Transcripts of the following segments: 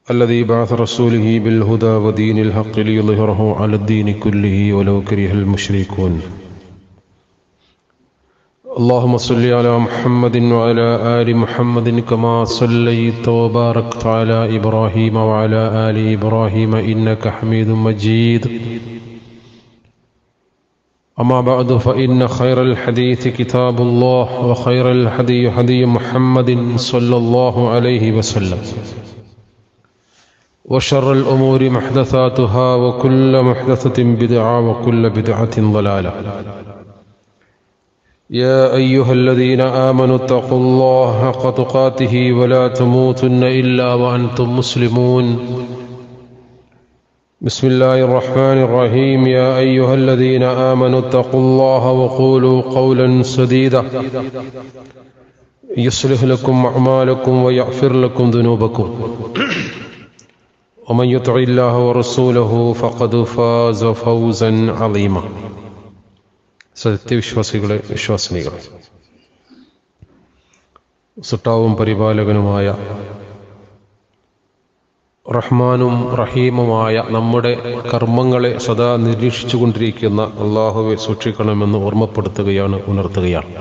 الذي بعث رسوله بالهدى ودين الحق ليظهره على الدين كله ولو كره المشركون اللهم صل على محمد وعلى آل محمد كما صليت وباركت على إبراهيم وعلى آل إبراهيم إنك حميد مجيد أما بعد فإن خير الحديث كتاب الله وخير الهدي هدي محمد صلى الله عليه وسلم وشر الأمور محدثاتها وكل محدثة بدعة وكل بدعة ضلالة يا أيها الذين آمنوا اتقوا الله حق تقاته ولا تموتن إلا وأنتم مسلمون بسم الله الرحمن الرحيم يا أيها الذين آمنوا اتقوا الله وقولوا قولا سديدا يصلح لكم أعمالكم ويغفر لكم ذنوبكم ومن يطع الله ورسوله فقد فاز فوزا عظيما സത്യവിശ്വാസികളെ വിശ്വാസിനികളെ സുട്ടാവും പരിപാലകനുമായ റഹ്മാനും റഹീമുമായ നമ്മുടെ കർമ്മങ്ങളെ സദാ നിരീക്ഷിച്ചു കൊണ്ടിരിക്കുന്ന അള്ളാഹുവെ സൂക്ഷിക്കണമെന്ന് ഓർമ്മപ്പെടുത്തുകയാണ് ഉണർത്തുകയാണ്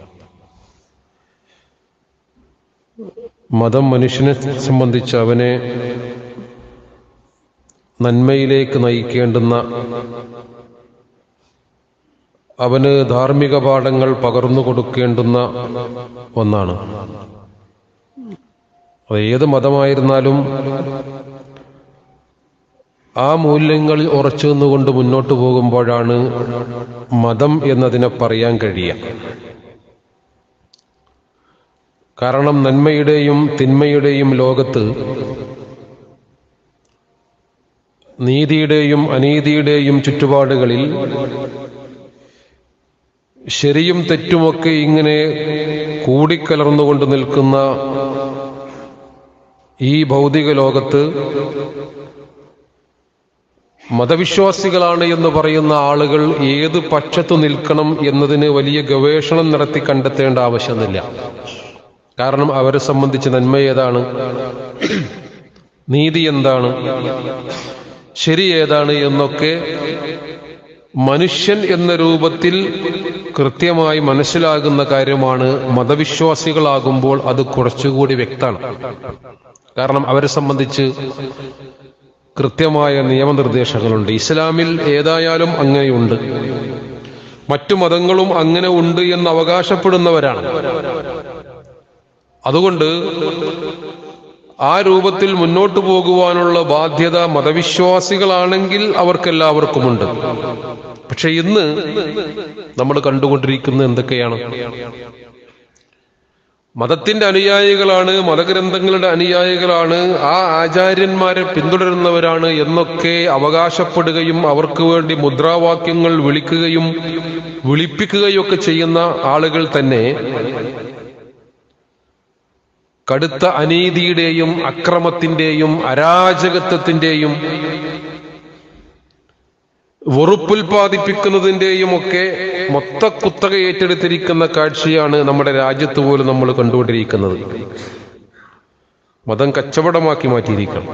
മതം മനുഷ്യനെ സംബന്ധിച്ച് അവനെ നന്മയിലേക്ക് നയിക്കേണ്ടുന്ന അവന് ധാർമ്മിക പാഠങ്ങൾ പകർന്നു കൊടുക്കേണ്ടുന്ന ഒന്നാണ് അത് ഏത് മതമായിരുന്നാലും ആ മൂല്യങ്ങളിൽ ഉറച്ചു നിന്നുകൊണ്ട് മുന്നോട്ട് പോകുമ്പോഴാണ് മതം എന്നതിനെ പറയാൻ കഴിയുക കാരണം നന്മയുടെയും തിന്മയുടെയും ലോകത്ത് നീതിയുടെയും അനീതിയുടെയും ചുറ്റുപാടുകളിൽ ശരിയും തെറ്റുമൊക്കെ ഇങ്ങനെ കൂടിക്കലർന്നുകൊണ്ട് നിൽക്കുന്ന ഈ ഭൗതിക ലോകത്ത് മതവിശ്വാസികളാണ് എന്ന് പറയുന്ന ആളുകൾ ഏത് പക്ഷത്തു നിൽക്കണം എന്നതിന് വലിയ ഗവേഷണം നടത്തി കണ്ടെത്തേണ്ട ആവശ്യമൊന്നുമില്ല കാരണം അവരെ സംബന്ധിച്ച് നന്മ ഏതാണ് നീതി എന്താണ് ശരി ഏതാണ് എന്നൊക്കെ മനുഷ്യൻ എന്ന രൂപത്തിൽ കൃത്യമായി മനസ്സിലാകുന്ന കാര്യമാണ് മതവിശ്വാസികളാകുമ്പോൾ അത് കുറച്ചുകൂടി വ്യക്തമാണ് കാരണം അവരെ സംബന്ധിച്ച് കൃത്യമായ നിയമനിർദ്ദേശങ്ങളുണ്ട് ഇസ്ലാമിൽ ഏതായാലും അങ്ങനെയുണ്ട് മറ്റു മതങ്ങളും അങ്ങനെ ഉണ്ട് എന്ന് അവകാശപ്പെടുന്നവരാണ് അതുകൊണ്ട് ആ രൂപത്തിൽ മുന്നോട്ടു പോകുവാനുള്ള ബാധ്യത മതവിശ്വാസികളാണെങ്കിൽ അവർക്കെല്ലാവർക്കുമുണ്ട് പക്ഷെ ഇന്ന് നമ്മൾ കണ്ടുകൊണ്ടിരിക്കുന്നത് എന്തൊക്കെയാണ് മതത്തിന്റെ അനുയായികളാണ് മതഗ്രന്ഥങ്ങളുടെ അനുയായികളാണ് ആ ആചാര്യന്മാരെ പിന്തുടരുന്നവരാണ് എന്നൊക്കെ അവകാശപ്പെടുകയും അവർക്ക് വേണ്ടി മുദ്രാവാക്യങ്ങൾ വിളിക്കുകയും വിളിപ്പിക്കുകയൊക്കെ ചെയ്യുന്ന ആളുകൾ തന്നെ കടുത്ത അനീതിയുടെയും അക്രമത്തിന്റെയും അരാജകത്വത്തിന്റെയും വെറുപ്പുൽപാദിപ്പിക്കുന്നതിന്റെയും ഒക്കെ മൊത്ത കുത്തക ഏറ്റെടുത്തിരിക്കുന്ന കാഴ്ചയാണ് നമ്മുടെ രാജ്യത്ത് പോലും നമ്മൾ കണ്ടുകൊണ്ടിരിക്കുന്നത് മതം കച്ചവടമാക്കി മാറ്റിയിരിക്കണം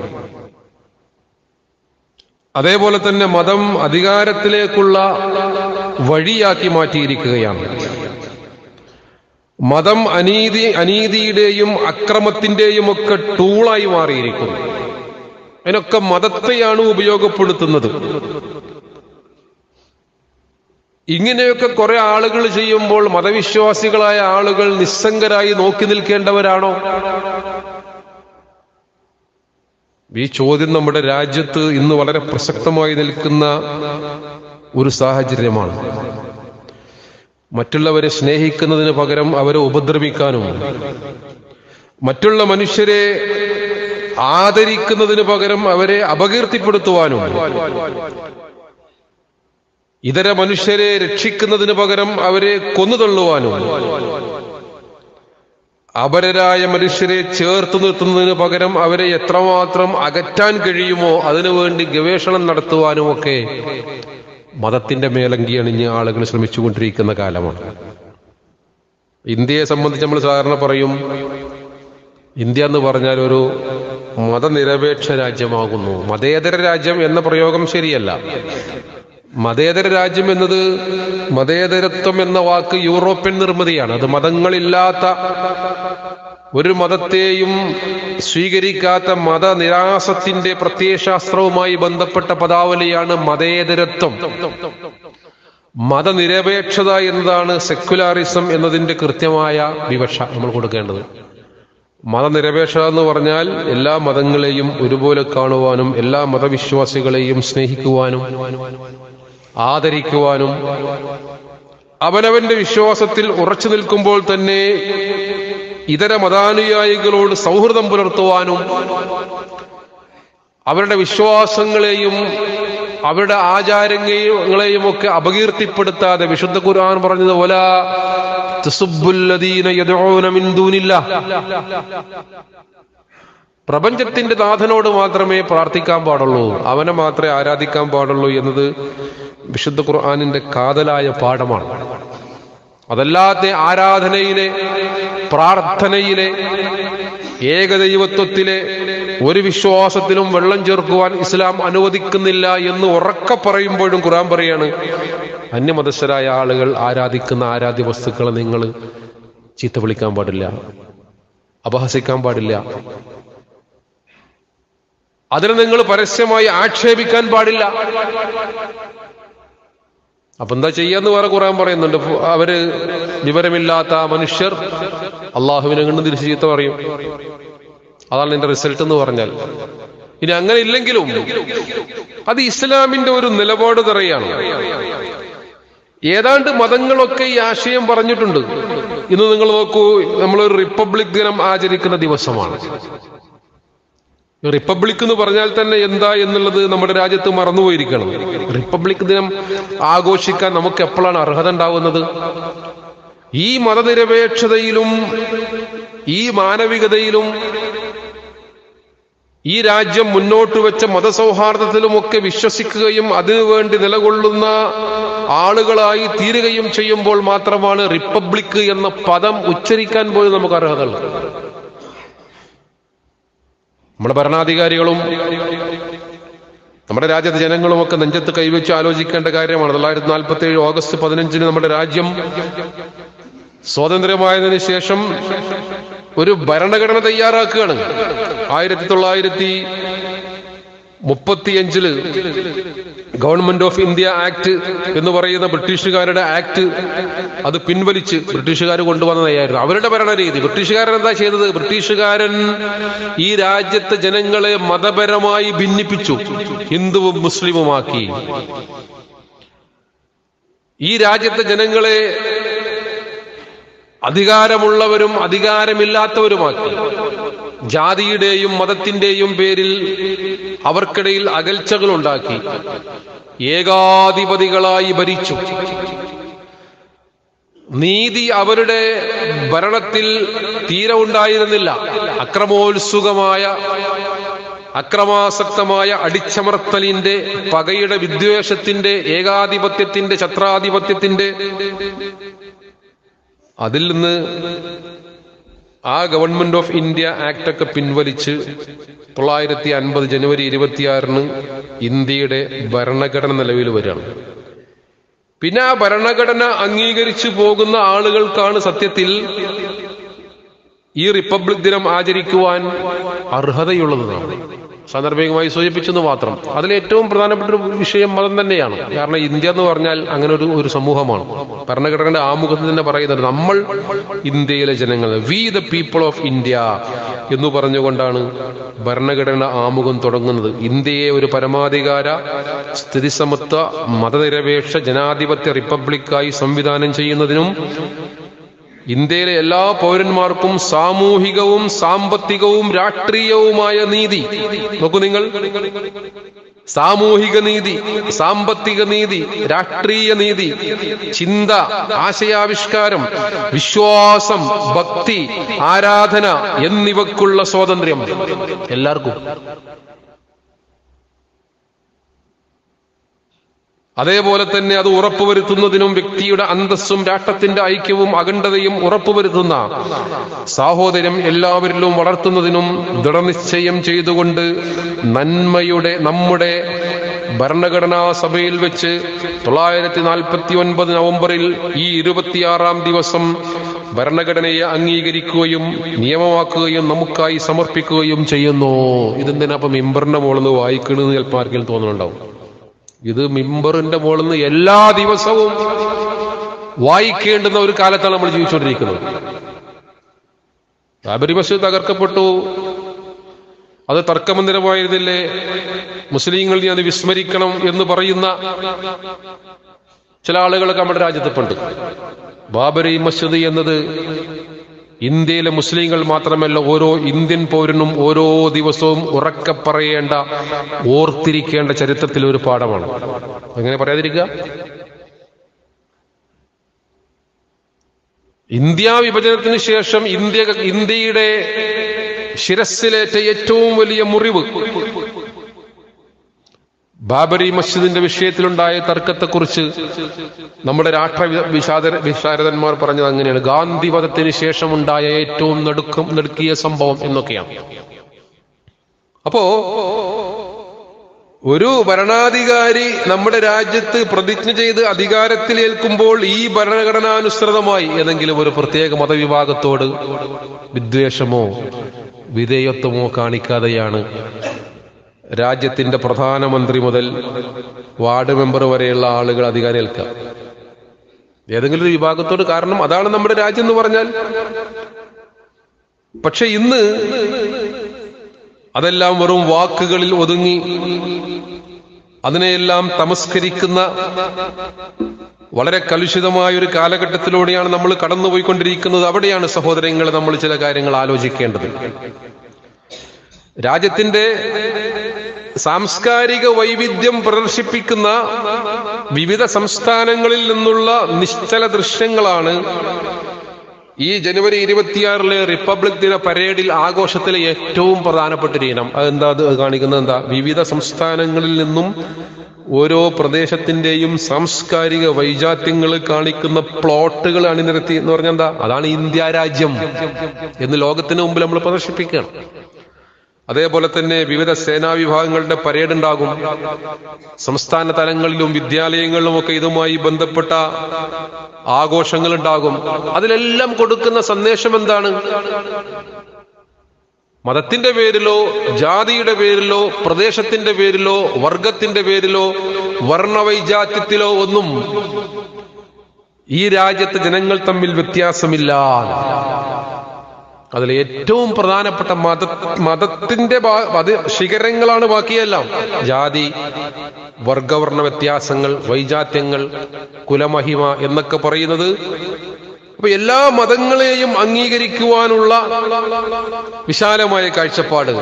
അതേപോലെ തന്നെ മതം അധികാരത്തിലേക്കുള്ള വഴിയാക്കി മാറ്റിയിരിക്കുകയാണ് മതം അനീതി അനീതിയുടെയും അക്രമത്തിന്റെയും ഒക്കെ ടൂളായി മാറിയിരിക്കുന്നു അതിനൊക്കെ മതത്തെയാണ് ഉപയോഗപ്പെടുത്തുന്നത് ഇങ്ങനെയൊക്കെ കുറെ ആളുകൾ ചെയ്യുമ്പോൾ മതവിശ്വാസികളായ ആളുകൾ നിസ്സംഗരായി നോക്കി നിൽക്കേണ്ടവരാണോ ഈ ചോദ്യം നമ്മുടെ രാജ്യത്ത് ഇന്ന് വളരെ പ്രസക്തമായി നിൽക്കുന്ന ഒരു സാഹചര്യമാണ് മറ്റുള്ളവരെ സ്നേഹിക്കുന്നതിന് പകരം അവരെ ഉപദ്രവിക്കാനും മറ്റുള്ള മനുഷ്യരെ ആദരിക്കുന്നതിന് പകരം അവരെ അപകീർത്തിപ്പെടുത്തുവാനും ഇതര മനുഷ്യരെ രക്ഷിക്കുന്നതിന് പകരം അവരെ കൊന്നുതള്ളുവാനും അപരരായ മനുഷ്യരെ ചേർത്ത് നിർത്തുന്നതിന് പകരം അവരെ എത്രമാത്രം അകറ്റാൻ കഴിയുമോ അതിനുവേണ്ടി ഗവേഷണം നടത്തുവാനുമൊക്കെ മതത്തിന്റെ മേലങ്കി അണിഞ്ഞ് ആളുകൾ ശ്രമിച്ചുകൊണ്ടിരിക്കുന്ന കാലമാണ് ഇന്ത്യയെ സംബന്ധിച്ച് നമ്മൾ സാധാരണ പറയും ഇന്ത്യ എന്ന് പറഞ്ഞാൽ ഒരു മതനിരപേക്ഷ രാജ്യമാകുന്നു മതേതര രാജ്യം എന്ന പ്രയോഗം ശരിയല്ല മതേതര രാജ്യം എന്നത് മതേതരത്വം എന്ന വാക്ക് യൂറോപ്യൻ നിർമ്മിതിയാണ് അത് മതങ്ങളില്ലാത്ത ഒരു മതത്തെയും സ്വീകരിക്കാത്ത മതനിരാസത്തിന്റെ പ്രത്യയശാസ്ത്രവുമായി ബന്ധപ്പെട്ട പദാവലിയാണ് മതേതരത്വം മതനിരപേക്ഷത എന്നതാണ് സെക്യുലാറിസം എന്നതിന്റെ കൃത്യമായ വിവക്ഷ നമ്മൾ കൊടുക്കേണ്ടത് മതനിരപേക്ഷത എന്ന് പറഞ്ഞാൽ എല്ലാ മതങ്ങളെയും ഒരുപോലെ കാണുവാനും എല്ലാ മതവിശ്വാസികളെയും സ്നേഹിക്കുവാനും ആദരിക്കുവാനും അവനവന്റെ വിശ്വാസത്തിൽ ഉറച്ചു നിൽക്കുമ്പോൾ തന്നെ ഇതര മതാനുയായികളോട് സൗഹൃദം പുലർത്തുവാനും അവരുടെ വിശ്വാസങ്ങളെയും അവരുടെ ആചാരങ്ങളെയും ഒക്കെ അപകീർത്തിപ്പെടുത്താതെ വിശുദ്ധ ഖുർആൻ പറഞ്ഞത് പോലെ പ്രപഞ്ചത്തിന്റെ നാഥനോട് മാത്രമേ പ്രാർത്ഥിക്കാൻ പാടുള്ളൂ അവനെ മാത്രമേ ആരാധിക്കാൻ പാടുള്ളൂ എന്നത് വിശുദ്ധ ഖുർആാനിന്റെ കാതലായ പാഠമാണ് അതല്ലാത്ത ആരാധനയിലെ പ്രാർത്ഥനയിലെ ഏകദൈവത്വത്തിലെ ഒരു വിശ്വാസത്തിലും വെള്ളം ചേർക്കുവാൻ ഇസ്ലാം അനുവദിക്കുന്നില്ല എന്ന് ഉറക്കെ പറയുമ്പോഴും ഖുർആൻ പറയാണ് അന്യമതസ്ഥരായ ആളുകൾ ആരാധിക്കുന്ന ആരാധ്യ വസ്തുക്കളെ നിങ്ങൾ ചീത്ത വിളിക്കാൻ പാടില്ല അപഹസിക്കാൻ പാടില്ല അതിനെ നിങ്ങൾ പരസ്യമായി ആക്ഷേപിക്കാൻ പാടില്ല അപ്പൊ എന്താ ചെയ്യാന്ന് വേറെ ഖുറാൻ പറയുന്നുണ്ട് അവര് വിവരമില്ലാത്ത മനുഷ്യർ അള്ളാഹുവിനെ കണ്ട് തിരിച്ചു ചീത്ത പറയും അതാണ് എന്റെ റിസൾട്ട് എന്ന് പറഞ്ഞാൽ ഇനി അങ്ങനെ ഇല്ലെങ്കിലും അത് ഇസ്ലാമിന്റെ ഒരു നിലപാട് തറയാണ് ഏതാണ്ട് മതങ്ങളൊക്കെ ഈ ആശയം പറഞ്ഞിട്ടുണ്ട് ഇന്ന് നിങ്ങൾ നോക്കൂ നമ്മളൊരു റിപ്പബ്ലിക് ദിനം ആചരിക്കുന്ന ദിവസമാണ് റിപ്പബ്ലിക് എന്ന് പറഞ്ഞാൽ തന്നെ എന്താ എന്നുള്ളത് നമ്മുടെ രാജ്യത്ത് മറന്നുപോയിരിക്കണം റിപ്പബ്ലിക് ദിനം ആഘോഷിക്കാൻ നമുക്ക് എപ്പോഴാണ് അർഹത ഉണ്ടാവുന്നത് ഈ മതനിരപേക്ഷതയിലും ഈ മാനവികതയിലും ഈ രാജ്യം മുന്നോട്ട് വെച്ച മതസൗഹാർദ്ദത്തിലുമൊക്കെ വിശ്വസിക്കുകയും അതിനുവേണ്ടി നിലകൊള്ളുന്ന ആളുകളായി തീരുകയും ചെയ്യുമ്പോൾ മാത്രമാണ് റിപ്പബ്ലിക് എന്ന പദം ഉച്ചരിക്കാൻ പോലും നമുക്ക് അർഹതയുള്ളത് നമ്മുടെ ഭരണാധികാരികളും നമ്മുടെ രാജ്യത്തെ ജനങ്ങളുമൊക്കെ നെഞ്ചത്ത് കൈവച്ച് ആലോചിക്കേണ്ട കാര്യമാണ് തൊള്ളായിരത്തി നാൽപ്പത്തി ഏഴ് ഓഗസ്റ്റ് പതിനഞ്ചിന് നമ്മുടെ രാജ്യം സ്വാതന്ത്ര്യമായതിനു ശേഷം ഒരു ഭരണഘടന തയ്യാറാക്കുകയാണ് ആയിരത്തി തൊള്ളായിരത്തി മുപ്പത്തിയഞ്ചില് ഗവൺമെന്റ് ഓഫ് ഇന്ത്യ ആക്ട് എന്ന് പറയുന്ന ബ്രിട്ടീഷുകാരുടെ ആക്ട് അത് പിൻവലിച്ച് ബ്രിട്ടീഷുകാർ കൊണ്ടുവന്നതായിരുന്നു അവരുടെ ഭരണരീതി ബ്രിട്ടീഷുകാരൻ എന്താ ചെയ്തത് ബ്രിട്ടീഷുകാരൻ ഈ രാജ്യത്തെ ജനങ്ങളെ മതപരമായി ഭിന്നിപ്പിച്ചു ഹിന്ദുവും മുസ്ലിമുമാക്കി ഈ രാജ്യത്തെ ജനങ്ങളെ അധികാരമുള്ളവരും അധികാരമില്ലാത്തവരുമാക്കി ജാതിയുടെയും മതത്തിന്റെയും പേരിൽ അവർക്കിടയിൽ അകൽച്ചകൾ ഉണ്ടാക്കി ഏകാധിപതികളായി ഭരിച്ചു നീതി അവരുടെ ഭരണത്തിൽ തീരെ ഉണ്ടായിരുന്നില്ല അക്രമോത്സുകമായ അക്രമാസക്തമായ അടിച്ചമർത്തലിന്റെ പകയുടെ വിദ്വേഷത്തിന്റെ ഏകാധിപത്യത്തിന്റെ ഛത്രാധിപത്യത്തിന്റെ അതിൽ നിന്ന് ആ ഗവൺമെന്റ് ഓഫ് ഇന്ത്യ ആക്ട് ഒക്കെ പിൻവലിച്ച് തൊള്ളായിരത്തി അൻപത് ജനുവരി ഇരുപത്തിയാറിന് ഇന്ത്യയുടെ ഭരണഘടന നിലവിൽ വരികയാണ് പിന്നെ ആ ഭരണഘടന അംഗീകരിച്ചു പോകുന്ന ആളുകൾക്കാണ് സത്യത്തിൽ ഈ റിപ്പബ്ലിക് ദിനം ആചരിക്കുവാൻ അർഹതയുള്ളതാണ് സാന്ദർഭികമായി സൂചിപ്പിച്ചെന്ന് മാത്രം അതിൽ ഏറ്റവും പ്രധാനപ്പെട്ട ഒരു വിഷയം മതം തന്നെയാണ് കാരണം ഇന്ത്യ എന്ന് പറഞ്ഞാൽ അങ്ങനെ ഒരു ഒരു സമൂഹമാണ് ഭരണഘടനയുടെ ആമുഖത്തിൽ തന്നെ പറയുന്നത് നമ്മൾ ഇന്ത്യയിലെ ജനങ്ങൾ we the people of India എന്ന് പറഞ്ഞുകൊണ്ടാണ് ഭരണഘടന ആമുഖം തുടങ്ങുന്നത് ഇന്ത്യയെ ഒരു പരമാധികാര സ്ഥിതിസമത്വ മതനിരപേക്ഷ ജനാധിപത്യ റിപ്പബ്ലിക്കായി സംവിധാനം ചെയ്യുന്നതിനും ഇന്ത്യയിലെ എല്ലാ പൗരന്മാർക്കും സാമൂഹികവും സാമ്പത്തികവും രാഷ്ട്രീയവുമായ നീതി നോക്കൂ നിങ്ങൾ സാമൂഹിക നീതി സാമ്പത്തിക നീതി രാഷ്ട്രീയ നീതി ചിന്ത ആശയാവിഷ്കാരം വിശ്വാസം ഭക്തി ആരാധന എന്നിവക്കുള്ള സ്വാതന്ത്ര്യം എല്ലാവർക്കും അതേപോലെ തന്നെ അത് ഉറപ്പുവരുത്തുന്നതിനും വ്യക്തിയുടെ അന്തസ്സും രാഷ്ട്രത്തിന്റെ ഐക്യവും അഖണ്ഡതയും ഉറപ്പുവരുത്തുന്ന സാഹോദര്യം എല്ലാവരിലും വളർത്തുന്നതിനും ദൃഢനിശ്ചയം ചെയ്തുകൊണ്ട് നന്മയുടെ നമ്മുടെ ഭരണഘടനാ സഭയിൽ വെച്ച് തൊള്ളായിരത്തി നാൽപ്പത്തി ഒൻപത് നവംബറിൽ ഈ ഇരുപത്തിയാറാം ദിവസം ഭരണഘടനയെ അംഗീകരിക്കുകയും നിയമമാക്കുകയും നമുക്കായി സമർപ്പിക്കുകയും ചെയ്യുന്നു ഇതെന്തിനാ അപ്പൊ മെമ്പറിന്റെ മുകളിൽ നിന്ന് വായിക്കണമെന്ന് ചിലപ്പോൾ ആർക്കെങ്കിലും തോന്നുന്നുണ്ടാവും ഇത് മിമ്പറിന്റെ മുകളിൽ നിന്ന് എല്ലാ ദിവസവും വായിക്കേണ്ടുന്ന ഒരു കാലത്താണ് നമ്മൾ ജീവിച്ചുകൊണ്ടിരിക്കുന്നത് ബാബരി മസ്ജിദ് തകർക്കപ്പെട്ടു അത് തർക്കമന്ദിരമായിരുന്നില്ലേ മുസ്ലിങ്ങൾ നീ അത് വിസ്മരിക്കണം എന്ന് പറയുന്ന ചില ആളുകളൊക്കെ നമ്മുടെ രാജ്യത്തിപ്പുണ്ട് ബാബരി മസ്ജിദ് എന്നത് ഇന്ത്യയിലെ മുസ്ലിങ്ങൾ മാത്രമല്ല ഓരോ ഇന്ത്യൻ പൗരനും ഓരോ ദിവസവും ഉറക്കെ പറയേണ്ട ഓർത്തിരിക്കേണ്ട ചരിത്രത്തിലെ ഒരു പാഠമാണ് എങ്ങനെ പറയാതിരിക്കുക ഇന്ത്യ വിഭജനത്തിന് ശേഷം ഇന്ത്യ ഇന്ത്യയുടെ ശിരസിലേറ്റ ഏറ്റവും വലിയ മുറിവ് ബാബരി മസ്ജിദിന്റെ വിഷയത്തിലുണ്ടായ തർക്കത്തെക്കുറിച്ച് നമ്മുടെ രാഷ്ട്ര വിശാദ വിശാരദന്മാർ പറഞ്ഞത് അങ്ങനെയാണ് ഗാന്ധി വധത്തിന് ശേഷമുണ്ടായ ഏറ്റവും നടുക്കം നടുക്കിയ സംഭവം എന്നൊക്കെയാണ് അപ്പോ ഒരു ഭരണാധികാരി നമ്മുടെ രാജ്യത്ത് പ്രതിജ്ഞ ചെയ്ത് അധികാരത്തിലേൽക്കുമ്പോൾ ഈ ഭരണഘടനാനുസൃതമായി ഏതെങ്കിലും ഒരു പ്രത്യേക മതവിഭാഗത്തോട് വിദ്വേഷമോ വിധേയത്വമോ കാണിക്കാതെയാണ് രാജ്യത്തിന്റെ പ്രധാനമന്ത്രി മുതൽ വാർഡ് മെമ്പർ വരെയുള്ള ആളുകൾ അധികാരം ഏൽക്കുക ഏതെങ്കിലും ഒരു വിഭാഗത്തോട് കാരണം അതാണ് നമ്മുടെ രാജ്യം എന്ന് പറഞ്ഞാൽ പക്ഷെ ഇന്ന് അതെല്ലാം വെറും വാക്കുകളിൽ ഒതുങ്ങി അതിനെയെല്ലാം തമസ്കരിക്കുന്ന വളരെ കലുഷിതമായ ഒരു കാലഘട്ടത്തിലൂടെയാണ് നമ്മൾ കടന്നുപോയിക്കൊണ്ടിരിക്കുന്നത് അവിടെയാണ് സഹോദരങ്ങളെ നമ്മൾ ചില കാര്യങ്ങൾ ആലോചിക്കേണ്ടത് രാജ്യത്തിന്റെ സാംസ്കാരിക വൈവിധ്യം പ്രദർശിപ്പിക്കുന്ന വിവിധ സംസ്ഥാനങ്ങളിൽ നിന്നുള്ള നിശ്ചല ദൃശ്യങ്ങളാണ് ഈ ജനുവരി ഇരുപത്തിയാറിലെ റിപ്പബ്ലിക് ദിന പരേഡിൽ ആഘോഷത്തിലെ ഏറ്റവും പ്രധാനപ്പെട്ട ഒരു ഇനം അതെന്താ അത് കാണിക്കുന്നത് എന്താ വിവിധ സംസ്ഥാനങ്ങളിൽ നിന്നും ഓരോ പ്രദേശത്തിന്റെയും സാംസ്കാരിക വൈജാത്യങ്ങൾ കാണിക്കുന്ന പ്ലോട്ടുകൾ അണിനിരത്തി എന്ന് പറഞ്ഞാൽ എന്താ അതാണ് ഇന്ത്യ രാജ്യം എന്ന് ലോകത്തിന് മുമ്പിൽ നമ്മൾ പ്രദർശിപ്പിക്കുകയാണ് അതേപോലെ തന്നെ വിവിധ സേനാ വിഭാഗങ്ങളുടെ പരേഡ് ഉണ്ടാകും സംസ്ഥാന തലങ്ങളിലും വിദ്യാലയങ്ങളിലും ഒക്കെ ഇതുമായി ബന്ധപ്പെട്ട ആഘോഷങ്ങൾ ഉണ്ടാകും അതിലെല്ലാം കൊടുക്കുന്ന സന്ദേശം എന്താണ് മതത്തിന്റെ പേരിലോ ജാതിയുടെ പേരിലോ പ്രദേശത്തിന്റെ പേരിലോ വർഗത്തിന്റെ പേരിലോ വർണ്ണവൈജാത്യത്തിലോ ഒന്നും ഈ രാജ്യത്തെ ജനങ്ങൾ തമ്മിൽ വ്യത്യാസമില്ല അതിൽ ഏറ്റവും പ്രധാനപ്പെട്ട മത മതത്തിന്റെ ഭാ- അത് ശിഖരങ്ങളാണ് ബാക്കിയെല്ലാം ജാതി വർഗവർണ്ണ വ്യത്യാസങ്ങൾ വൈജാത്യങ്ങൾ കുലമഹിമ എന്നൊക്കെ പറയുന്നത് അപ്പൊ എല്ലാ മതങ്ങളെയും അംഗീകരിക്കുവാനുള്ള വിശാലമായ കാഴ്ചപ്പാട്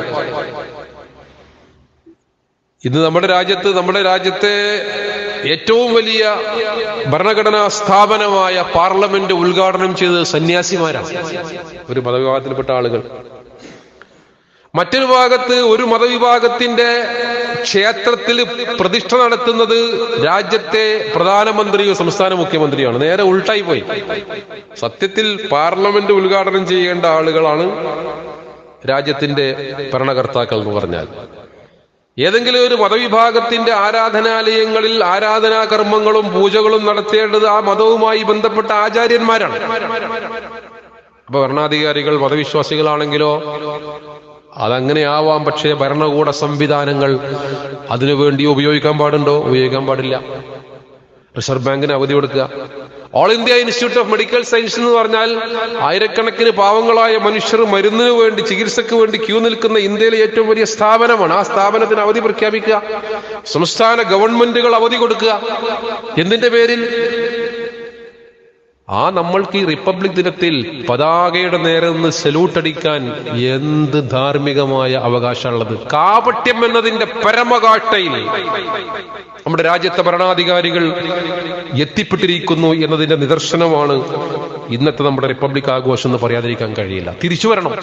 ഇന്ന് നമ്മുടെ രാജ്യത്ത് നമ്മുടെ രാജ്യത്തെ ഏറ്റവും വലിയ ഭരണഘടനാ സ്ഥാപനമായ പാർലമെന്റ് ഉദ്ഘാടനം ചെയ്തത് സന്യാസിമാരാണ് ഒരു മതവിഭാഗത്തിൽപ്പെട്ട ആളുകൾ മറ്റൊരു ഭാഗത്ത് ഒരു മതവിഭാഗത്തിന്റെ ക്ഷേത്രത്തിൽ പ്രതിഷ്ഠ നടത്തുന്നത് രാജ്യത്തെ പ്രധാനമന്ത്രിയോ സംസ്ഥാന മുഖ്യമന്ത്രിയാണ് നേരെ ഉൾട്ടായി പോയി സത്യത്തിൽ പാർലമെന്റ് ഉദ്ഘാടനം ചെയ്യേണ്ട ആളുകളാണ് രാജ്യത്തിന്റെ ഭരണകർത്താക്കൾ എന്ന് പറഞ്ഞാൽ ഏതെങ്കിലും ഒരു മതവിഭാഗത്തിന്റെ ആരാധനാലയങ്ങളിൽ ആരാധനാ കർമ്മങ്ങളും പൂജകളും നടത്തേണ്ടത് ആ മതവുമായി ബന്ധപ്പെട്ട ആചാര്യന്മാരാണ് അപ്പൊ ഭരണാധികാരികൾ മതവിശ്വാസികളാണെങ്കിലോ അതങ്ങനെ ആവാം പക്ഷേ ഭരണകൂട സംവിധാനങ്ങൾ അതിനുവേണ്ടി ഉപയോഗിക്കാൻ പാടുണ്ടോ ഉപയോഗിക്കാൻ പാടില്ല റിസർവ് ബാങ്കിന് അവധി കൊടുക്കുക all India institute of medical science എന്ന് പറഞ്ഞാൽ ആയിരക്കണക്കിന് പാവങ്ങളായ മനുഷ്യർ മരുന്നിന് വേണ്ടി ചികിത്സയ്ക്ക് വേണ്ടി ക്യൂ നിൽക്കുന്ന ഇന്ത്യയിലെ ഏറ്റവും വലിയ സ്ഥാപനമാണ് ആ സ്ഥാപനത്തിന് അവധി പ്രഖ്യാപിക്കുക സംസ്ഥാന ഗവൺമെന്റുകൾ അവധി കൊടുക്കുക എന്തിന്റെ പേരിൽ ആ നമ്മൾക്ക് ഈ റിപ്പബ്ലിക് ദിനത്തിൽ പതാകയുടെ നേരെ നിന്ന് സല്യൂട്ട് അടിക്കാൻ എന്ത് ധാർമ്മികമായ അവകാശമുള്ളത് കാപട്യം എന്നതിന്റെ പരമകാട്ടയിൽ നമ്മുടെ രാജ്യത്തെ ഭരണാധികാരികൾ എത്തിപ്പെട്ടിരിക്കുന്നു എന്നതിന്റെ നിദർശനമാണ് ഇന്നത്തെ നമ്മുടെ റിപ്പബ്ലിക് ആഘോഷം എന്ന് പറയാതിരിക്കാൻ കഴിയില്ല തിരിച്ചു വരണം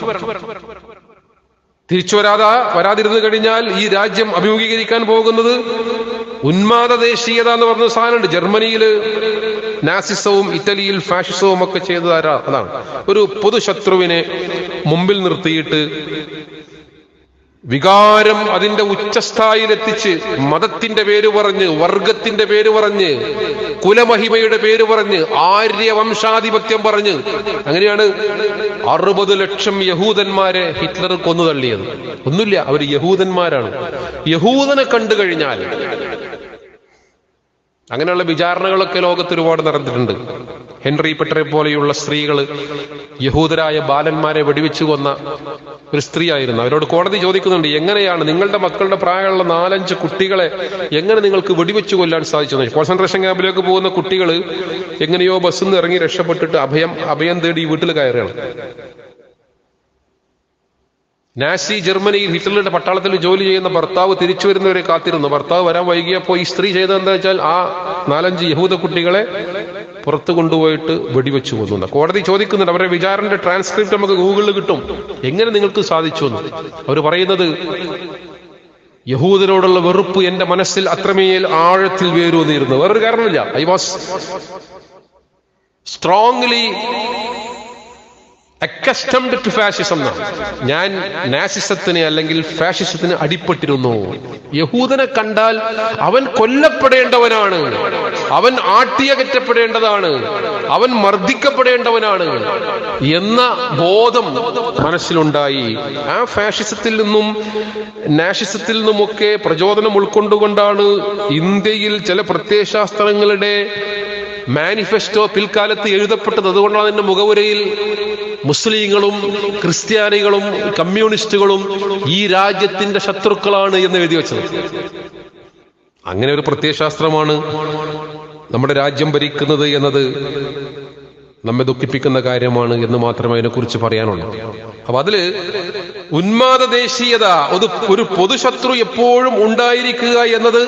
തിരിച്ചു വരാതെ വരാതിരുന്നു കഴിഞ്ഞാൽ ഈ രാജ്യം അഭിമുഖീകരിക്കാൻ പോകുന്നത് ഉന്മാദ ദേശീയത എന്ന് പറഞ്ഞ സാധനമുണ്ട് ജർമ്മനിയില് നാസിസവും ഇറ്റലിയിൽ ഫാഷിസവും ഒക്കെ ചെയ്തത് ആരാ അതാണ് ഒരു പൊതുശത്രുവിനെ മുമ്പിൽ നിർത്തിയിട്ട് വികാരം അതിന്റെ ഉച്ചസ്ഥായിലെത്തിച്ച് മതത്തിന്റെ പേര് പറഞ്ഞ് വർഗത്തിന്റെ പേര് പറഞ്ഞ് കുലമഹിമയുടെ പേര് പറഞ്ഞ് ആര്യവംശാധിപത്യം പറഞ്ഞ് അങ്ങനെയാണ് അറുപത് ലക്ഷം യഹൂദന്മാരെ ഹിറ്റ്ലർ കൊന്നു തള്ളിയത് ഒന്നുമില്ല അവർ യഹൂദന്മാരാണ് യഹൂദനെ കണ്ടു കഴിഞ്ഞാൽ അങ്ങനെയുള്ള വിചാരണകളൊക്കെ ലോകത്ത് ഒരുപാട് നടന്നിട്ടുണ്ട് ഹെൻറി പെട്ടറെ പോലെയുള്ള സ്ത്രീകൾ യഹൂദരായ ബാലന്മാരെ വെടിവെച്ചു കൊന്ന ഒരു സ്ത്രീയായിരുന്നു അവരോട് കോടതി ചോദിക്കുന്നുണ്ട് എങ്ങനെയാണ് നിങ്ങളുടെ മക്കളുടെ പ്രായമുള്ള നാലഞ്ച് കുട്ടികളെ എങ്ങനെ നിങ്ങൾക്ക് വെടിവെച്ചു കൊല്ലാൻ സാധിച്ചു കോൺസെൻട്രേഷൻ ക്യാമ്പിലേക്ക് പോകുന്ന കുട്ടികൾ എങ്ങനെയോ ബസ്സിൽ നിന്ന് ഇറങ്ങി രക്ഷപ്പെട്ടിട്ട് അഭയം അഭയം തേടി വീട്ടിൽ കയറുകയാണ് നാസി ജർമ്മനിയിൽ ഹിറ്റ്ലറുടെ പട്ടാളത്തിൽ ജോലി ചെയ്യുന്ന ഭർത്താവ് തിരിച്ചു വരുന്നവരെ കാത്തിരുന്നു ഭർത്താവ് വരാൻ വൈകിയപ്പോൾ ഈ സ്ത്രീ ചെയ്തത് എന്താ വെച്ചാൽ ആ നാലഞ്ച് യഹൂദ കുട്ടികളെ പുറത്തു കൊണ്ടുപോയിട്ട് വെടിവെച്ചു കൊന്നു കോടതി ചോദിക്കുന്നുണ്ട് അവരുടെ വിചാരണയുടെ ട്രാൻസ്ക്രിപ്റ്റ് നമുക്ക് ഗൂഗിളിൽ കിട്ടും എങ്ങനെ നിങ്ങൾക്ക് സാധിച്ചു എന്ന് അവർ പറയുന്നത് യഹൂദരോടുള്ള വെറുപ്പ് എന്റെ മനസ്സിൽ അത്രമേൽ ആഴത്തിൽ വേരൂന്നിരുന്നു വേറൊരു കാരണമില്ല I was strongly accustomed to fascism ഞാൻ നാസിസത്തിന് അല്ലെങ്കിൽ ഫാഷിസത്തിന് അടിപ്പെട്ടിരുന്നു യഹൂദനെ കണ്ടാൽ അവൻ കൊല്ലപ്പെടേണ്ടവനാണ് അവൻ ആട്ടിയകറ്റപ്പെടേണ്ടതാണ് അവൻ മർദ്ദിക്കപ്പെടേണ്ടവനാണ് എന്ന ബോധം മനസ്സിലുണ്ടായി ആ ഫാഷിസത്തിൽ നിന്നും നാഷിസത്തിൽ നിന്നുമൊക്കെ പ്രചോദനം ഉൾക്കൊണ്ടുകൊണ്ടാണ് ഇന്ത്യയിൽ ചില പ്രത്യയശാസ്ത്രങ്ങളുടെ മാനിഫെസ്റ്റോ പിൽക്കാലത്ത് എഴുതപ്പെട്ടത് അതുകൊണ്ടാണ് അതിന്റെ മുഖവുരയിൽ മുസ്ലിങ്ങളും ക്രിസ്ത്യാനികളും കമ്മ്യൂണിസ്റ്റുകളും ഈ രാജ്യത്തിന്റെ ശത്രുക്കളാണ് എന്ന് എഴുതി വെച്ചത് അങ്ങനെ ഒരു പ്രത്യയശാസ്ത്രമാണ് നമ്മുടെ രാജ്യം ഭരിക്കുന്നത് എന്നത് നമ്മെ ദുഃഖിപ്പിക്കുന്ന കാര്യമാണ് എന്ന് മാത്രമേ അതിനെക്കുറിച്ച് പറയാനുള്ളൂ അപ്പൊ അതില് ഉന്മാദ ദേശീയത ഒരു ഒരു പൊതുശത്രു എപ്പോഴും ഉണ്ടായിരിക്കുക എന്നത്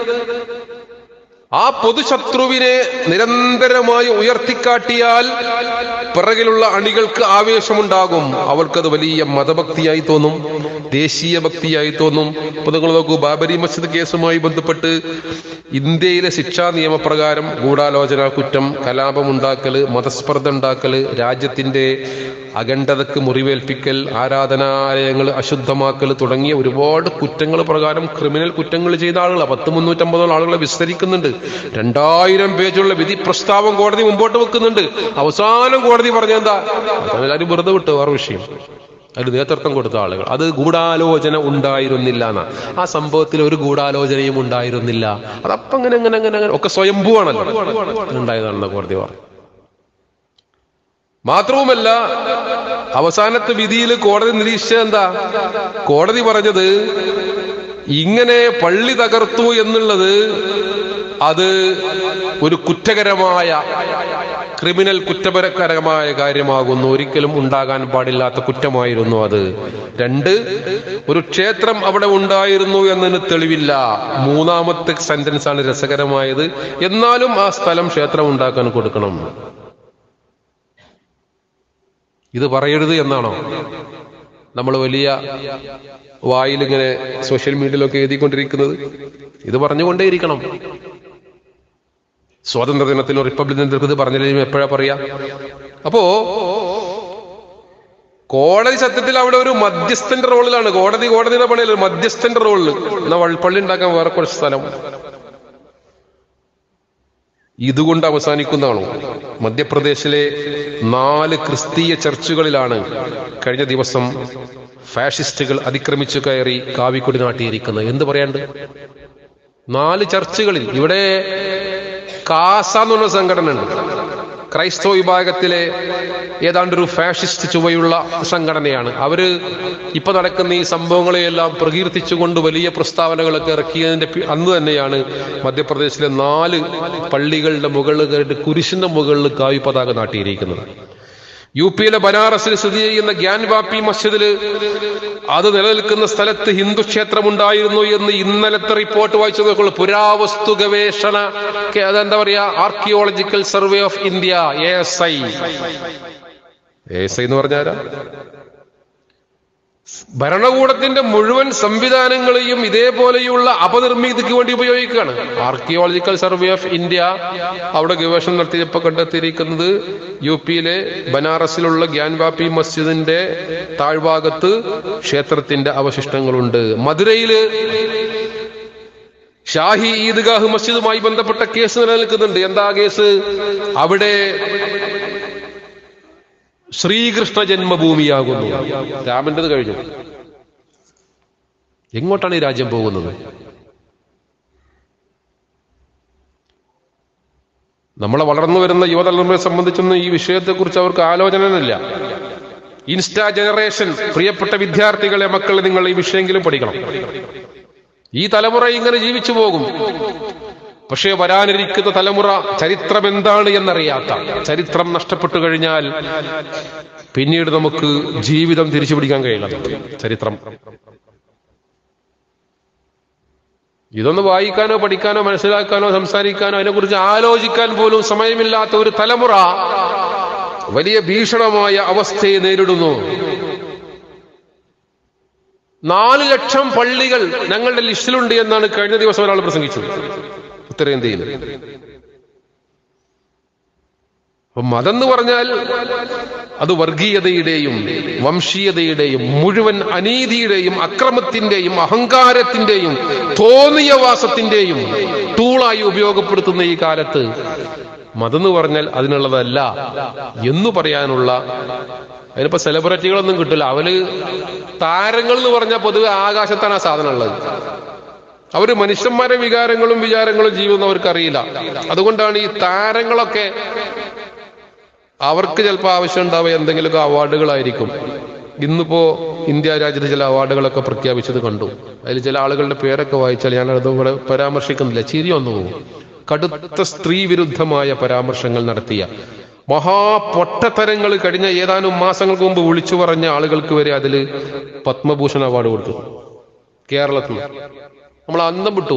ആ പൊതുശത്രുവിനെ നിരന്തരമായി ഉയർത്തിക്കാട്ടിയാൽ പിറകിലുള്ള അണികൾക്ക് ആവേശമുണ്ടാകും അവർക്കത് വലിയ മതഭക്തിയായി തോന്നും ദേശീയ ഭക്തിയായി തോന്നും ഇപ്പൊ നിങ്ങൾ നോക്കൂ ബാബരി മസ്ജിദ് കേസുമായി ബന്ധപ്പെട്ട് ഇന്ത്യയിലെ ശിക്ഷാ നിയമപ്രകാരം ഗൂഢാലോചന കുറ്റം കലാപമുണ്ടാക്കല് മതസ്പർദ്ധ ഉണ്ടാക്കല് രാജ്യത്തിന്റെ അഖണ്ഡതക്ക് മുറിവേൽപ്പിക്കൽ ആരാധനാലയങ്ങൾ അശുദ്ധമാക്കൽ തുടങ്ങിയ ഒരുപാട് കുറ്റങ്ങൾ പ്രകാരം ക്രിമിനൽ കുറ്റങ്ങൾ ചെയ്ത ആളുകൾ പത്ത് മുന്നൂറ്റമ്പതോളം ആളുകളെ വിസ്തരിക്കുന്നുണ്ട് രണ്ടായിരം പേജുള്ള വിധി പ്രസ്താവം കോടതി മുമ്പോട്ട് വെക്കുന്നുണ്ട് അവസാനം കോടതി പറഞ്ഞെന്താ അതെല്ലാവരും വെറുതെ വിട്ടു വേറെ വിഷയം അതിന് നേതൃത്വം കൊടുത്ത ആളുകൾ അത് ഗൂഢാലോചന ഉണ്ടായിരുന്നില്ല എന്നാ ആ സംഭവത്തിൽ ഒരു ഗൂഢാലോചനയും ഉണ്ടായിരുന്നില്ല അതപ്പം അങ്ങനെ അങ്ങനെ അങ്ങനെ അങ്ങനെ ഒക്കെ സ്വയംഭൂവാണല്ലോ ഉണ്ടായതാണെന്ന് കോടതി പറഞ്ഞു മാത്രവുമല്ല അവസാനത്തെ വിധിയിൽ കോടതി നിരീക്ഷിച്ചത് എന്താ കോടതി പറഞ്ഞത് ഇങ്ങനെ പള്ളി തകർത്തു എന്നുള്ളത് അത് ഒരു കുറ്റകരമായ ക്രിമിനൽ കുറ്റപരകരമായ കാര്യമാകുന്നു ഒരിക്കലും ഉണ്ടാകാൻ പാടില്ലാത്ത കുറ്റമായിരുന്നു അത് രണ്ട് ഒരു ക്ഷേത്രം അവിടെ ഉണ്ടായിരുന്നു എന്നതിന് തെളിവില്ല മൂന്നാമത്തെ സെന്റൻസ് ആണ് രസകരമായത് എന്നാലും ആ സ്ഥലം ക്ഷേത്രം ഉണ്ടാക്കാൻ കൊടുക്കണം ഇത് പറയരുത് എന്നാണോ നമ്മൾ വലിയ വായിലിങ്ങനെ സോഷ്യൽ മീഡിയയിലൊക്കെ എഴുതിക്കൊണ്ടിരിക്കുന്നത് ഇത് പറഞ്ഞുകൊണ്ടേയിരിക്കണം സ്വാതന്ത്ര്യ ദിനത്തിലോ റിപ്പബ്ലിക് ദിനത്തിലോ ഇത് പറഞ്ഞില്ലെങ്കിൽ എപ്പോഴാ പറയാ അപ്പോ കോടതി സത്യത്തിൽ അവിടെ ഒരു മധ്യസ്ഥന്റെ റോളിലാണ് കോടതി കോടതിയുടെ പണിയിൽ ഒരു മധ്യസ്ഥന്റെ റോളിൽ എന്നാ വൾപ്പള്ളി ഉണ്ടാക്കാൻ വേറെ കുറച്ച് സ്ഥലം ഇതുകൊണ്ട് അവസാനിക്കുന്നതാണോ മധ്യപ്രദേശിലെ നാല് ക്രിസ്തീയ ചർച്ചുകളിലാണ് കഴിഞ്ഞ ദിവസം ഫാഷിസ്റ്റുകൾ അതിക്രമിച്ചു കയറി കാവിക്കൊടി നാട്ടിയിരിക്കുന്നത് എന്ത് പറയാണ്ട് നാല് ചർച്ചുകളിൽ ഇവിടെ കാസ എന്ന് പറഞ്ഞ സംഘടന ഉണ്ട് ക്രൈസ്തവ വിഭാഗത്തിലെ ഏതാണ്ട് ഒരു ഫാഷിസ്റ്റ് ചുവയുള്ള സംഘടനയാണ് അവര് ഇപ്പൊ നടക്കുന്ന ഈ സംഭവങ്ങളെയെല്ലാം പ്രകീർത്തിച്ചുകൊണ്ട് വലിയ പ്രസ്താവനകളൊക്കെ ഇറക്കിയതിന്റെ പി- അന്ന് തന്നെയാണ് മധ്യപ്രദേശിലെ നാല് പള്ളികളുടെ മുകളിൽ കയറിയിട്ട് കുരിശിന്റെ മുകളിൽ കാവി പതാക നാട്ടിയിരിക്കുന്നത് യു പിയിലെ ബനാറസിൽ സ്ഥിതി ചെയ്യുന്ന ഗ്യാൻവാപ്പി മസ്ജിദിൽ അത് നിലനിൽക്കുന്ന സ്ഥലത്ത് ഹിന്ദു ക്ഷേത്രം ഉണ്ടായിരുന്നു എന്ന് ഇന്നലത്തെ റിപ്പോർട്ട് വായിച്ചു നോക്കുള്ളൂ പുരാവസ്തു ഗവേഷണ കെ- അതെന്താ പറയാ archaeological survey of India A S I A S I എന്ന് പറഞ്ഞാരാ ഭരണകൂടത്തിന്റെ മുഴുവൻ സംവിധാനങ്ങളെയും ഇതേപോലെയുള്ള അപനിർമ്മിതിക്ക് വേണ്ടി ഉപയോഗിക്കുകയാണ് ആർക്കിയോളജിക്കൽ സർവേ ഓഫ് ഇന്ത്യ അവിടെ ഗവേഷണം നടത്തിയപ്പോൾ കണ്ടെത്തിയിരിക്കുന്നത് യു പിയിലെ ബനാറസിലുള്ള ഗ്യാൻവാപ്പി മസ്ജിദിന്റെ താഴ്ഭാഗത്ത് ക്ഷേത്രത്തിന്റെ അവശിഷ്ടങ്ങളുണ്ട് മധുരയില് ഷാഹി ഈദ്ഗാഹ് മസ്ജിദുമായി ബന്ധപ്പെട്ട കേസ് നിലനിൽക്കുന്നുണ്ട് എന്താ കേസ് അവിടെ ശ്രീകൃഷ്ണ ജന്മഭൂമിയാകുന്നു രാമന്റേത് കഴിഞ്ഞു എങ്ങോട്ടാണ് ഈ രാജ്യം പോകുന്നത് നമ്മളെ വളർന്നു വരുന്ന യുവതലമുറയെ സംബന്ധിച്ചൊന്നും ഈ വിഷയത്തെക്കുറിച്ച് അവർക്ക് ആലോചനയില്ല ഇൻസ്റ്റാ ജനറേഷൻ പ്രിയപ്പെട്ട വിദ്യാർത്ഥികളെ മക്കളെ നിങ്ങൾ ഈ വിഷയെങ്കിലും പഠിക്കണം ഈ തലമുറ ഇങ്ങനെ ജീവിച്ചു പോകും പക്ഷേ വരാനിരിക്കുന്ന തലമുറ ചരിത്രം എന്താണ് എന്നറിയാത്ത ചരിത്രം നഷ്ടപ്പെട്ടു കഴിഞ്ഞാൽ പിന്നീട് നമുക്ക് ജീവിതം തിരിച്ചു പിടിക്കാൻ കഴിയില്ല ചരിത്രം ഇതൊന്ന് വായിക്കാനോ പഠിക്കാനോ മനസ്സിലാക്കാനോ സംസാരിക്കാനോ അതിനെക്കുറിച്ച് ആലോചിക്കാൻ പോലും സമയമില്ലാത്ത ഒരു തലമുറ വലിയ ഭീഷണമായ അവസ്ഥയെ നേരിടുന്നു നാല് ലക്ഷം പള്ളികൾ ഞങ്ങളുടെ ലിസ്റ്റിലുണ്ട് എന്നാണ് കഴിഞ്ഞ ദിവസം ഒരാൾ പ്രസംഗിച്ചത് ഉത്തരേന്ത്യയിൽ അപ്പൊ മതം എന്ന് പറഞ്ഞാൽ അത് വർഗീയതയുടെയും വംശീയതയുടെയും മുഴുവൻ അനീതിയുടെയും അക്രമത്തിന്റെയും അഹങ്കാരത്തിന്റെയും തോന്നിയവാസത്തിന്റെയും ടൂളായി ഉപയോഗപ്പെടുത്തുന്ന ഈ കാലത്ത് മതം എന്ന് പറഞ്ഞാൽ അതിനുള്ളതല്ല എന്ന് പറയാനുള്ള അതിനിപ്പോ സെലിബ്രിറ്റികളൊന്നും കിട്ടില്ല അവര് താരങ്ങൾ എന്ന് പറഞ്ഞാൽ പൊതുവെ ആകാശത്താണ് ആ സാധനം ഉള്ളത് അവര് മനുഷ്യന്മാരെ വികാരങ്ങളും വിചാരങ്ങളും ജീവിതം അറിയില്ല അതുകൊണ്ടാണ് ഈ താരങ്ങളൊക്കെ അവർക്ക് ചിലപ്പോൾ ആവശ്യം ഉണ്ടാവുക എന്തെങ്കിലുമൊക്കെ അവാർഡുകളായിരിക്കും ഇന്നിപ്പോ ഇന്ത്യ രാജ്യത്ത് ചില അവാർഡുകളൊക്കെ പ്രഖ്യാപിച്ചത് കണ്ടു അതിൽ ചില ആളുകളുടെ പേരൊക്കെ വായിച്ചാൽ ഞാൻ അത് ഇവിടെ പരാമർശിക്കുന്നില്ല ചിരി വന്നു പോകും കടുത്ത സ്ത്രീ വിരുദ്ധമായ പരാമർശങ്ങൾ നടത്തിയ മഹാപൊട്ടത്തരങ്ങൾ കഴിഞ്ഞ ഏതാനും മാസങ്ങൾക്ക് മുമ്പ് വിളിച്ചു പറഞ്ഞ ആളുകൾക്ക് വരെ അതിൽ പത്മഭൂഷൺ അവാർഡ് കൊടുത്തു കേരളത്തിൽ നമ്മൾ അന്തം വിട്ടു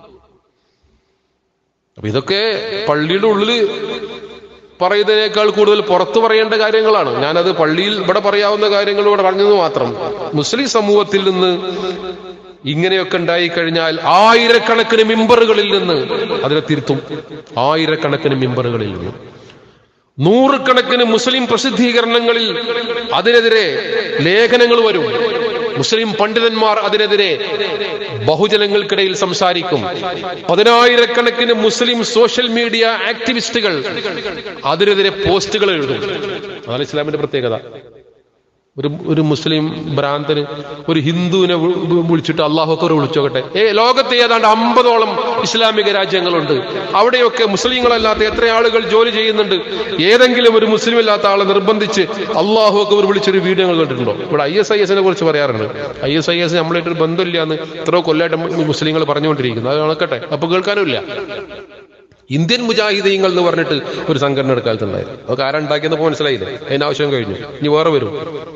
അപ്പൊ ഇതൊക്കെ പള്ളിയുടെ ഉള്ളില് പറയുന്നതിനേക്കാൾ കൂടുതൽ പുറത്തു പറയേണ്ട കാര്യങ്ങളാണ് ഞാനത് പള്ളിയിൽ ഇവിടെ പറയാവുന്ന കാര്യങ്ങൾ ഇവിടെ പറഞ്ഞത് മാത്രം മുസ്ലിം സമൂഹത്തിൽ നിന്ന് ഇങ്ങനെയൊക്കെ ഉണ്ടായി കഴിഞ്ഞാൽ ആയിരക്കണക്കിന് മിമ്പറുകളിൽ നിന്ന് അതിനെ തിരുത്തും ആയിരക്കണക്കിന് മിമ്പറുകളിൽ നിന്ന് നൂറുകണക്കിന് മുസ്ലിം പ്രസിദ്ധീകരണങ്ങളിൽ അതിനെതിരെ ലേഖനങ്ങൾ വരും മുസ്ലിം പണ്ഡിതന്മാർ അതിനെതിരെ ബഹുജനങ്ങൾക്കിടയിൽ സംസാരിക്കും പതിനായിരക്കണക്കിന് മുസ്ലിം സോഷ്യൽ മീഡിയ ആക്ടിവിസ്റ്റുകൾ അതിനെതിരെ പോസ്റ്റുകൾ എഴുതും അതാണ് ഇസ്ലാമിന്റെ പ്രത്യേകത ഒരു ഒരു മുസ്ലിം ഭ്രാന്തന് ഒരു ഹിന്ദുവിനെ വി- വി- വിളിച്ചിട്ട് അള്ളാഹുക്കർ വിളിച്ചോക്കട്ടെ ഏ ലോകത്തെ ഏതാണ്ട് അമ്പതോളം ഇസ്ലാമിക രാജ്യങ്ങളുണ്ട് അവിടെയൊക്കെ മുസ്ലിങ്ങളല്ലാത്ത എത്ര ആളുകൾ ജോലി ചെയ്യുന്നുണ്ട് ഏതെങ്കിലും ഒരു മുസ്ലിം അല്ലാത്ത ആളെ നിർബന്ധിച്ച് അള്ളാഹു ഒക്കെ വിളിച്ചൊരു വീഡിയോ നിങ്ങൾ കണ്ടിട്ടുണ്ടോ ഇവിടെ ഐ എസ് ഐ എസിനെ കുറിച്ച് പറയാറുണ്ട് ഐ എസ് ഐ എസ് നമ്മളായിട്ടൊരു ബന്ധമില്ല എന്ന് എത്രയോ കൊല്ലമായിട്ട് മുസ്ലിങ്ങൾ പറഞ്ഞുകൊണ്ടിരിക്കുന്നു അത് നടക്കട്ടെ അപ്പൊ കേൾക്കാനുമില്ല ഇന്ത്യൻ മുജാഹിദീങ്ങൾ എന്ന് പറഞ്ഞിട്ട് ഒരു സംഘടന എടുക്കാലത്തുണ്ടായിരുന്നു അതൊക്കെ ആരുണ്ടാക്കിയെന്ന് മനസ്സിലായില്ലേ അതിന് ആവശ്യം കഴിഞ്ഞു ഇനി വേറെ വരും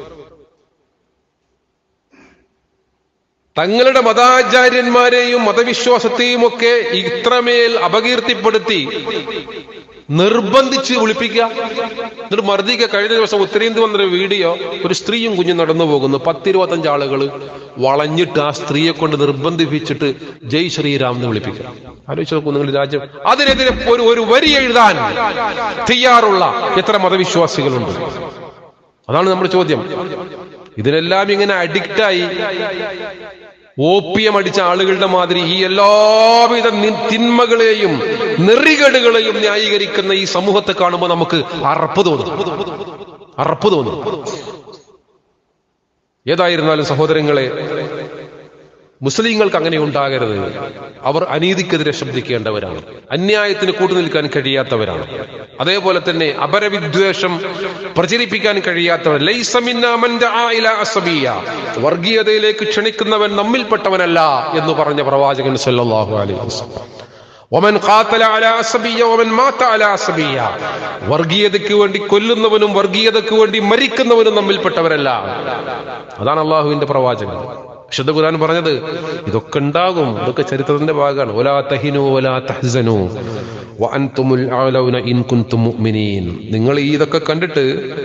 തങ്ങളുടെ മതാചാര്യന്മാരെയും മതവിശ്വാസത്തെയും ഒക്കെ ഇത്രമേൽ അപകീർത്തിപ്പെടുത്തി നിർബന്ധിച്ച് വിളിപ്പിക്കുക എന്നിട്ട് മർദ്ദിക്കുക കഴിഞ്ഞ ദിവസം ഉത്തരേന്ത്യ വന്നൊരു വീഡിയോ ഒരു സ്ത്രീയും കുഞ്ഞും നടന്നു പോകുന്നു പത്തിരുപത്തഞ്ച് ആളുകൾ വളഞ്ഞിട്ട് ആ സ്ത്രീയെ കൊണ്ട് നിർബന്ധിപ്പിച്ചിട്ട് ജയ് ശ്രീറാം എന്ന് വിളിപ്പിക്കുക ആലോചിച്ച് നോക്കൂ നിങ്ങൾ രാജ്യം അതിനെതിരെ ഒരു ഒരു വരി എഴുതാൻ തയ്യാറുള്ള എത്ര മതവിശ്വാസികളുണ്ട് അതാണ് നമ്മുടെ ചോദ്യം ഇതിനെല്ലാം ഇങ്ങനെ അഡിക്റ്റായി ഓപ്പിയം അടിച്ച ആളുകളുടെ മാതിരി ഈ എല്ലാവിധ നി- തിന്മകളെയും നെറികേടുകളെയും ന്യായീകരിക്കുന്ന ഈ സമൂഹത്തെ കാണുമ്പോൾ നമുക്ക് അറപ്പ് തോന്നും അറപ്പ് തോന്നും ഏതായിരുന്നാലും സഹോദരങ്ങളെ മുസ്ലിങ്ങൾക്ക് അങ്ങനെ ഉണ്ടാകരുത് അവർ അനീതിക്കെതിരെ ശബ്ദിക്കേണ്ടവരാണ് അന്യായത്തിന് കൂട്ടുനിൽക്കാൻ കഴിയാത്തവരാണ് അതേപോലെ തന്നെ അപരവിദ്വേഷം പ്രചരിപ്പിക്കാൻ കഴിയാത്തവർ ലൈസ മിന്നാ മൻ ദആ ഇലാ അസബിയ്യ. വർഗീയതയിലേക്ക് ക്ഷണിക്കുന്നവൻ നമ്മിൽപ്പെട്ടവനല്ല എന്ന് പറഞ്ഞ പ്രവാചകൻ സല്ലല്ലാഹു അലൈഹി വസല്ലം ഒമൻ ഖാത്തല അലാ അസബിയ്യ ഒമൻ മാത അലാ അസബിയ്യ. വർഗീയതയ്ക്ക് വേണ്ടി കൊല്ലുന്നവനും വർഗീയതയ്ക്ക് വേണ്ടി മരിക്കുന്നവനും നമ്മിൽപ്പെട്ടവരല്ല അതാണ് അള്ളാഹുവിന്റെ പ്രവാചകൻ വിശുദ്ധ ഖുർആൻ പറഞ്ഞത് ഇതൊക്കെ ഉണ്ടാകും ഇതൊക്കെ ചരിത്രത്തിന്റെ ഭാഗമാണ് ഒലാ തഹിനു ഒലാ തഹ്സനു വഅൻതുമുൽ അഅലൗന ഇൻ കുൻതും മുഅ്മിനീൻ നിങ്ങൾ ഈ ഇതൊക്കെ കണ്ടിട്ട്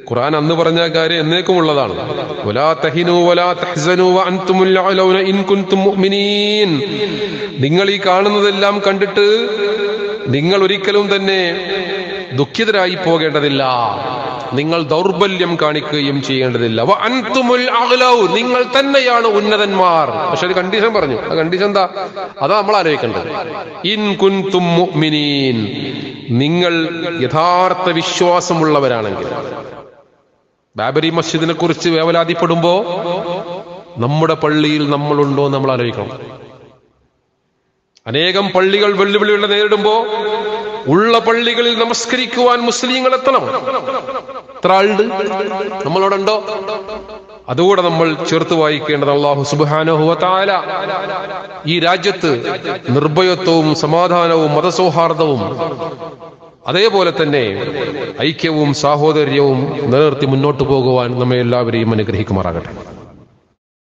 ഖുർആൻ അന്ന് പറഞ്ഞ കാര്യം എന്നേക്കും ഉള്ളതാണ് വലാ തഹിനു വലാ തഹ്സനു വഅൻതുമുൽ അലൗന ഇൻ കുൻതും മുഅ്മിനീൻ നിങ്ങൾ ഈ കാണുന്നതെല്ലാം കണ്ടിട്ട് നിങ്ങൾ ഒരിക്കലും തന്നെ ദുഃഖിതരായി പോകേണ്ടതില്ല നിങ്ങൾ ദൗർബല്യം കാണിക്കുകയും ചെയ്യേണ്ടതില്ല വ അൻതുമുൽ അഗ്ലൗ നിങ്ങൾ തന്നെയാണ് ഉന്നതന്മാർ പക്ഷെ ഒരു കണ്ടീഷൻ പറഞ്ഞു ആ കണ്ടീഷൻ എന്താ അതാ നമ്മൾ ആലോചിക്കേണ്ടത് ഇൻ കുൻതും മുഅ്മിനീൻ നിങ്ങൾ യഥാർത്ഥ വിശ്വാസമുള്ളവരാണെങ്കിൽ ബാബരി മസ്ജിദിനെ കുറിച്ച് വേവലാതിപ്പെടുമ്പോ നമ്മുടെ പള്ളിയിൽ നമ്മളുണ്ടോ എന്ന് നമ്മൾ ആലോചിക്കണം അനേകം പള്ളികൾ വെല്ലുവിളികളെ നേരിടുമ്പോ ഉള്ള പള്ളികളിൽ നമസ്കരിക്കുവാൻ മുസ്ലിങ്ങൾ എത്തണം എത്ര ആളുണ്ട് നമ്മളോടുണ്ടോ അതുകൂടെ നമ്മൾ ചേർത്ത് വായിക്കേണ്ടത് അള്ളാഹു സുബാനഹുവ താല ഈ രാജ്യത്ത് നിർഭയത്വവും സമാധാനവും മതസൗഹാർദ്ദവും അതേപോലെ തന്നെ ഐക്യവും സാഹോദര്യവും നിലനിർത്തി മുന്നോട്ട് പോകുവാൻ നമ്മെ എല്ലാവരെയും അനുഗ്രഹിക്കുമാറാകട്ടെ